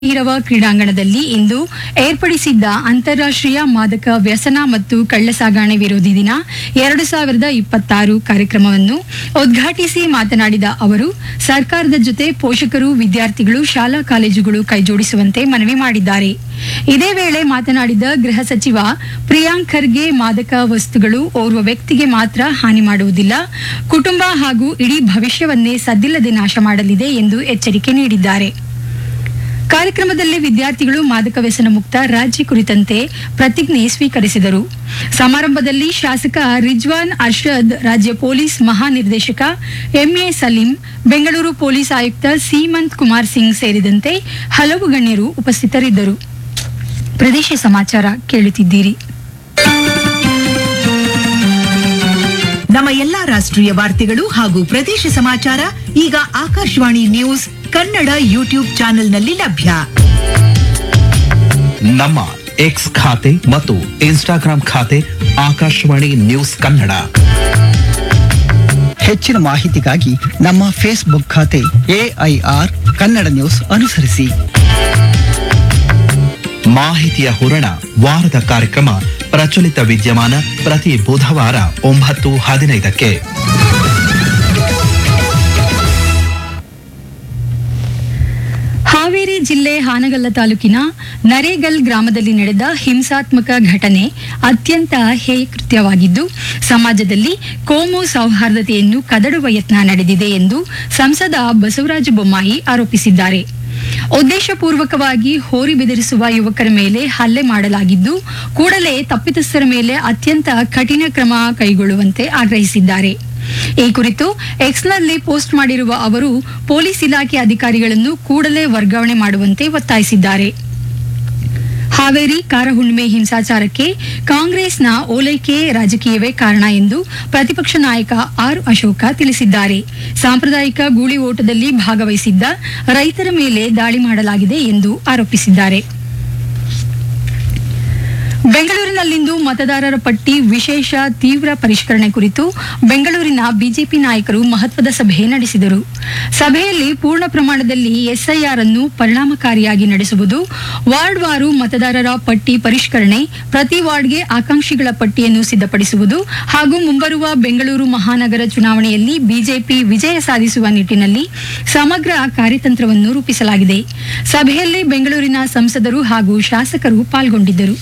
ಈರವ ಕ್ರೀಡಾಂಗಣದಲ್ಲಿ ಇಂದು ಏರ್ಪಡಿಸಿದ್ದ ಅಂತಾರಾಷ್ಟ್ರೀಯ ಮಾದಕ ವ್ಯಸನ ಮತ್ತು ಕಳ್ಳಸಾಗಣೆ ವಿರೋಧಿ ದಿನ ಎರಡು ಸಾವಿರದ ಇಪ್ಪತ್ತಾರು ಕಾರ್ಯಕ್ರಮವನ್ನು ಉದ್ಘಾಟಿಸಿ ಮಾತನಾಡಿದ ಅವರು ಸರ್ಕಾರದ ಜೊತೆ ಪೋಷಕರು ವಿದ್ಯಾರ್ಥಿಗಳು ಶಾಲಾ ಕಾಲೇಜುಗಳು ಕೈಜೋಡಿಸುವಂತೆ ಮನವಿ ಮಾಡಿದ್ದಾರೆ ಇದೇ ವೇಳೆ ಮಾತನಾಡಿದ ಗೃಹ ಸಚಿವ ಪ್ರಿಯಾಂಕ್ ಖರ್ಗೆ ಮಾದಕ ವಸ್ತುಗಳು ಓರ್ವ ವ್ಯಕ್ತಿಗೆ ಮಾತ್ರ ಹಾನಿ ಮಾಡುವುದಿಲ್ಲ ಕುಟುಂಬ ಹಾಗೂ ಇಡೀ ಭವಿಷ್ಯವನ್ನೇ ಸದ್ದಿಲ್ಲದೆ ನಾಶ ಮಾಡಲಿದೆ ಎಂದು ಎಚ್ಚರಿಕೆ ನೀಡಿದ್ದಾರೆ ಕಾರ್ಯಕ್ರಮದಲ್ಲಿ ವಿದ್ಯಾರ್ಥಿಗಳು ಮಾದಕ ವ್ಯಸನ ಮುಕ್ತ ರಾಜ್ಯ ಕುರಿತಂತೆ ಪ್ರತಿಜ್ಞೆ ಸ್ವೀಕರಿಸಿದರು ಸಮಾರಂಭದಲ್ಲಿ ಶಾಸಕ ರಿಜ್ವಾನ್ ಅರ್ಷದ್ ರಾಜ್ಯ ಪೊಲೀಸ್ ಮಹಾನಿರ್ದೇಶಕ ಎಂಎ ಸಲೀಂ ಬೆಂಗಳೂರು ಪೊಲೀಸ್ ಆಯುಕ್ತ ಸೀಮಂತ್ ಕುಮಾರ್ ಸಿಂಗ್ ಸೇರಿದಂತೆ ಹಲವು ಗಣ್ಯರು ಉಪಸ್ಥಿತರಿದ್ದರು ಪ್ರದೇಶ ಸಮಾಚಾರ ಕೇಳುತ್ತಿದ್ದೀರಿ ನಮ್ಮ ಎಲ್ಲಾ ರಾಷ್ಟ್ರೀಯ ವಾರ್ತೆಗಳು ಹಾಗೂ ಪ್ರದೇಶ ಸಮಾಚಾರ ಈಗ ಆಕಾಶವಾಣಿ ನ್ಯೂಸ್ ಕನ್ನಡ ಯೂಟ್ಯೂಬ್ ಚಾನೆಲ್ನಲ್ಲಿ ಲಭ್ಯ ನಮ್ಮ ಎಕ್ಸ್ ಖಾತೆ ಮತ್ತು ಇನ್ಸ್ಟಾಗ್ರಾಂ ಖಾತೆ ಆಕಾಶವಾಣಿ ನ್ಯೂಸ್ ಕನ್ನಡ ಹೆಚ್ಚಿನ ಮಾಹಿತಿಗಾಗಿ ನಮ್ಮ ಫೇಸ್ಬುಕ್ ಖಾತೆ ಎಐಆರ್ ಕನ್ನಡ ನ್ಯೂಸ್ ಅನುಸರಿಸಿ ಮಾಹಿತಿಯ ಹೂರಣ ವಾರದ ಕಾರ್ಯಕ್ರಮ ಪ್ರಚಲಿತ ವಿದ್ಯಮಾನ ಪ್ರತಿ ಬುಧವಾರ ಒಂಬತ್ತು ಹದಿನೈದಕ್ಕೆ ಹಾವೇರಿ ಜಿಲ್ಲೆ ಹಾನಗಲ್ಲ ತಾಲೂಕಿನ ನರೇಗಲ್ ಗ್ರಾಮದಲ್ಲಿ ನಡೆದ ಹಿಂಸಾತ್ಮಕ ಘಟನೆ ಅತ್ಯಂತ ಹೇಯ ಕೃತ್ಯವಾಗಿದ್ದು ಸಮಾಜದಲ್ಲಿ ಕೋಮು ಸೌಹಾರ್ದತೆಯನ್ನು ಕದಡುವ ಯತ್ನ ನಡೆದಿದೆ ಎಂದು ಸಂಸದ ಬಸವರಾಜ ಬೊಮ್ಮಾಯಿ ಆರೋಪಿಸಿದ್ದಾರೆ ಉದ್ದೇಶಪೂರ್ವಕವಾಗಿ ಹೋರಿ ಬೆದರಿಸುವ ಯುವಕರ ಮೇಲೆ ಹಲ್ಲೆ ಮಾಡಲಾಗಿದ್ದು ಕೂಡಲೇ ತಪ್ಪಿತಸ್ಥರ ಮೇಲೆ ಅತ್ಯಂತ ಕಠಿಣ ಕ್ರಮ ಕೈಗೊಳ್ಳುವಂತೆ ಆಗ್ರಹಿಸಿದ್ದಾರೆ ಈ ಕುರಿತು ಎಕ್ಸ್ನಲ್ಲಿ ಪೋಸ್ಟ್ ಮಾಡಿರುವ ಅವರು ಪೊಲೀಸ್ ಇಲಾಖೆ ಅಧಿಕಾರಿಗಳನ್ನು ಕೂಡಲೇ ವರ್ಗಾವಣೆ ಮಾಡುವಂತೆ ಒತ್ತಾಯಿಸಿದ್ದಾರೆ ಹಾವೇರಿ ಕಾರಹುಣ್ಣಿಮೆ ಹಿಂಸಾಚಾರಕ್ಕೆ ಕಾಂಗ್ರೆಸ್ನ ಓಲೈಕೆ ರಾಜಕೀಯವೇ ಕಾರಣ ಎಂದು ಪ್ರತಿಪಕ್ಷ ನಾಯಕ ಆರ್ ಅಶೋಕ ತಿಳಿಸಿದ್ದಾರೆ ಸಾಂಪ್ರದಾಯಿಕ ಗೂಳಿ ಓಟದಲ್ಲಿ ಭಾಗವಹಿಸಿದ್ದ ರೈತರ ಮೇಲೆ ದಾಳಿ ಮಾಡಲಾಗಿದೆ ಎಂದು ಆರೋಪಿಸಿದ್ದಾರೆ ಬೆಂಗಳೂರಿನಲ್ಲಿಂದು ಮತದಾರರ ಪಟ್ಟಿ ವಿಶೇಷ ತೀವ್ರ ಪರಿಷ್ಕರಣೆ ಕುರಿತು ಬೆಂಗಳೂರಿನ ಬಿಜೆಪಿ ನಾಯಕರು ಮಹತ್ವದ ಸಭೆ ನಡೆಸಿದರು ಸಭೆಯಲ್ಲಿ ಪೂರ್ಣ ಪ್ರಮಾಣದಲ್ಲಿ ಎಸ್ಐಆರ್ ಅನ್ನು ಪರಿಣಾಮಕಾರಿಯಾಗಿ ನಡೆಸುವುದು ವಾರ್ಡ್ವಾರು ಮತದಾರರ ಪಟ್ಟಿ ಪರಿಷ್ಕರಣೆ ಪ್ರತಿ ವಾರ್ಡ್ಗೆ ಆಕಾಂಕ್ಷಿಗಳ ಪಟ್ಟಿಯನ್ನು ಸಿದ್ಧಪಡಿಸುವುದು ಹಾಗೂ ಮುಂಬರುವ ಬೆಂಗಳೂರು ಮಹಾನಗರ ಚುನಾವಣೆಯಲ್ಲಿ ಬಿಜೆಪಿ ವಿಜಯ ಸಾಧಿಸುವ ನಿಟ್ಟಿನಲ್ಲಿ ಸಮಗ್ರ ಕಾರ್ಯತಂತ್ರವನ್ನು ರೂಪಿಸಲಾಗಿದೆ ಸಭೆಯಲ್ಲಿ ಬೆಂಗಳೂರಿನ ಸಂಸದರು ಹಾಗೂ ಶಾಸಕರು ಪಾಲ್ಗೊಂಡಿದ್ದರು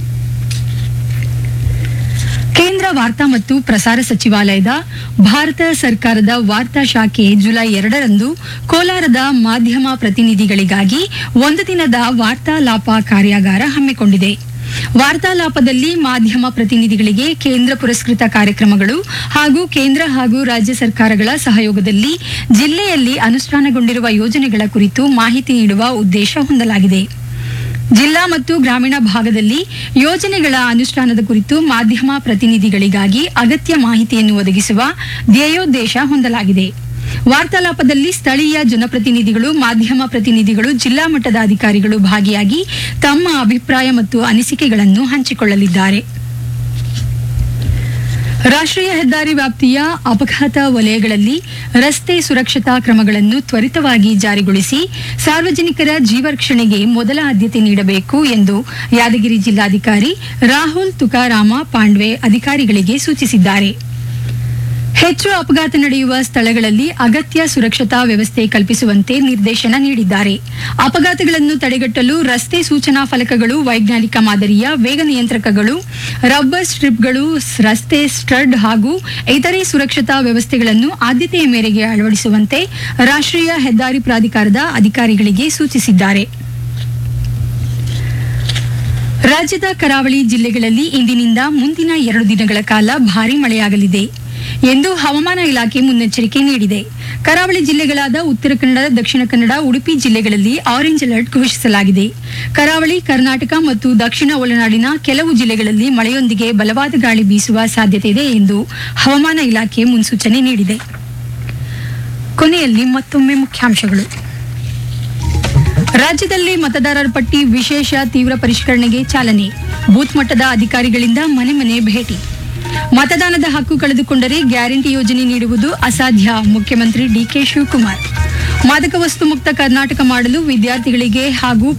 ಕೇಂದ್ರ ವಾರ್ತಾ ಮತ್ತು ಪ್ರಸಾರ ಸಚಿವಾಲಯದ ಭಾರತ ಸರ್ಕಾರದ ವಾರ್ತಾ ಶಾಖೆ ಜುಲೈ ಎರಡರಂದು ಕೋಲಾರದ ಮಾಧ್ಯಮ ಪ್ರತಿನಿಧಿಗಳಿಗಾಗಿ ಒಂದು ದಿನದ ವಾರ್ತಾಲಾಪ ಕಾರ್ಯಾಗಾರ ಹಮ್ಮಿಕೊಂಡಿದೆ ವಾರ್ತಾಲಾಪದಲ್ಲಿ ಮಾಧ್ಯಮ ಪ್ರತಿನಿಧಿಗಳಿಗೆ ಕೇಂದ್ರ ಪುರಸ್ಕೃತ ಕಾರ್ಯಕ್ರಮಗಳು ಹಾಗೂ ಕೇಂದ್ರ ಹಾಗೂ ರಾಜ್ಯ ಸರ್ಕಾರಗಳ ಸಹಯೋಗದಲ್ಲಿ ಜಿಲ್ಲೆಯಲ್ಲಿ ಅನುಷ್ಠಾನಗೊಂಡಿರುವ ಯೋಜನೆಗಳ ಕುರಿತು ಮಾಹಿತಿ ನೀಡುವ ಉದ್ದೇಶ ಹೊಂದಲಾಗಿದೆ ಜಿಲ್ಲಾ ಮತ್ತು ಗ್ರಾಮೀಣ ಭಾಗದಲ್ಲಿ ಯೋಜನೆಗಳ ಅನುಷ್ಠಾನದ ಕುರಿತು ಮಾಧ್ಯಮ ಪ್ರತಿನಿಧಿಗಳಿಗಾಗಿ ಅಗತ್ಯ ಮಾಹಿತಿಯನ್ನು ಒದಗಿಸುವ ಧ್ಯೇಯೋದ್ದೇಶ ಹೊಂದಲಾಗಿದೆ ವಾರ್ತಾಲಾಪದಲ್ಲಿ ಸ್ಥಳೀಯ ಜನಪ್ರತಿನಿಧಿಗಳು ಮಾಧ್ಯಮ ಪ್ರತಿನಿಧಿಗಳು ಜಿಲ್ಲಾ ಮಟ್ಟದ ಅಧಿಕಾರಿಗಳು ಭಾಗಿಯಾಗಿ ತಮ್ಮ ಅಭಿಪ್ರಾಯ ಮತ್ತು ಅನಿಸಿಕೆಗಳನ್ನು ಹಂಚಿಕೊಳ್ಳಲಿದ್ದಾರೆ ರಾಷ್ಟ್ರೀಯ ಹೆದ್ದಾರಿ ವ್ಯಾಪ್ತಿಯ ಅಪಘಾತ ವಲಯಗಳಲ್ಲಿ ರಸ್ತೆ ಸುರಕ್ಷತಾ ಕ್ರಮಗಳನ್ನು ತ್ವರಿತವಾಗಿ ಜಾರಿಗೊಳಿಸಿ ಸಾರ್ವಜನಿಕರ ಜೀವರಕ್ಷಣೆಗೆ ಮೊದಲ ಆದ್ಯತೆ ನೀಡಬೇಕು ಎಂದು ಯಾದಗಿರಿ ಜಿಲ್ಲಾಧಿಕಾರಿ ರಾಹುಲ್ ತುಕಾರಾಮ ಪಾಂಡ್ವೆ ಅಧಿಕಾರಿಗಳಿಗೆ ಸೂಚಿಸಿದ್ದಾರೆ ಹೆಚ್ಚು ಅಪಘಾತ ನಡೆಯುವ ಸ್ಥಳಗಳಲ್ಲಿ ಅಗತ್ಯ ಸುರಕ್ಷತಾ ವ್ಯವಸ್ಥೆ ಕಲ್ಪಿಸುವಂತೆ ನಿರ್ದೇಶನ ನೀಡಿದ್ದಾರೆ ಅಪಘಾತಗಳನ್ನು ತಡೆಗಟ್ಟಲು ರಸ್ತೆ ಸೂಚನಾ ಫಲಕಗಳು ವೈಜ್ಞಾನಿಕ ಮಾದರಿಯ ವೇಗ ನಿಯಂತ್ರಕಗಳು ರಬ್ಬರ್ ಸ್ಟ್ರಿಪ್ಗಳು ರಸ್ತೆ ಸ್ಟಡ್ ಹಾಗೂ ಇತರೆ ಸುರಕ್ಷತಾ ವ್ಯವಸ್ಥೆಗಳನ್ನು ಆದ್ಯತೆಯ ಮೇರೆಗೆ ಅಳವಡಿಸುವಂತೆ ರಾಷ್ಟ್ರೀಯ ಹೆದ್ದಾರಿ ಪ್ರಾಧಿಕಾರದ ಅಧಿಕಾರಿಗಳಿಗೆ ಸೂಚಿಸಿದ್ದಾರೆ ರಾಜ್ಯದ ಕರಾವಳಿ ಜಿಲ್ಲೆಗಳಲ್ಲಿ ಇಂದಿನಿಂದ ಮುಂದಿನ ಎರಡು ದಿನಗಳ ಕಾಲ ಭಾರೀ ಮಳೆಯಾಗಲಿದೆ ಎಂದು ಹವಾಮಾನ ಇಲಾಖೆ ಮುನ್ನೆಚ್ಚರಿಕೆ ನೀಡಿದೆ ಕರಾವಳಿ ಜಿಲ್ಲೆಗಳಾದ ಉತ್ತರ ಕನ್ನಡ ದಕ್ಷಿಣ ಕನ್ನಡ ಉಡುಪಿ ಜಿಲ್ಲೆಗಳಲ್ಲಿ ಆರೆಂಜ್ ಅಲರ್ಟ್ ಘೋಷಿಸಲಾಗಿದೆ ಕರಾವಳಿ ಕರ್ನಾಟಕ ಮತ್ತು ದಕ್ಷಿಣ ಒಳನಾಡಿನ ಕೆಲವು ಜಿಲ್ಲೆಗಳಲ್ಲಿ ಮಳೆಯೊಂದಿಗೆ ಬಲವಾದ ಗಾಳಿ ಬೀಸುವ ಸಾಧ್ಯತೆ ಇದೆ ಎಂದು ಹವಾಮಾನ ಇಲಾಖೆ ಮುನ್ಸೂಚನೆ ನೀಡಿದೆ ಕೊನೆಯಲ್ಲಿ ಮತ್ತೊಮ್ಮೆ ಮುಖ್ಯಾಂಶಗಳು ರಾಜ್ಯದಲ್ಲಿ ಮತದಾರರ ಪಟ್ಟಿ ವಿಶೇಷ ತೀವ್ರ ಪರಿಷ್ಕರಣೆಗೆ ಚಾಲನೆ ಬೂತ್ ಮಟ್ಟದ ಅಧಿಕಾರಿಗಳಿಂದ ಮನೆ ಮನೆ ಭೇಟಿ ಮತದಾನದ ಹಕ್ಕು ಕಳೆದುಕೊಂಡರೆ ಗ್ಯಾರಂಟಿ ಯೋಜನೆ ನೀಡುವುದು ಅಸಾಧ್ಯ ಮುಖ್ಯಮಂತ್ರಿ ಡಿಕೆ ಶಿವಕುಮಾರ್ ಮಾದಕ ವಸ್ತು ಮುಕ್ತ ಕರ್ನಾಟಕ ಮಾಡಲು ವಿದ್ಯಾರ್ಥಿಗಳಿಗೆ ಹಾಗೂ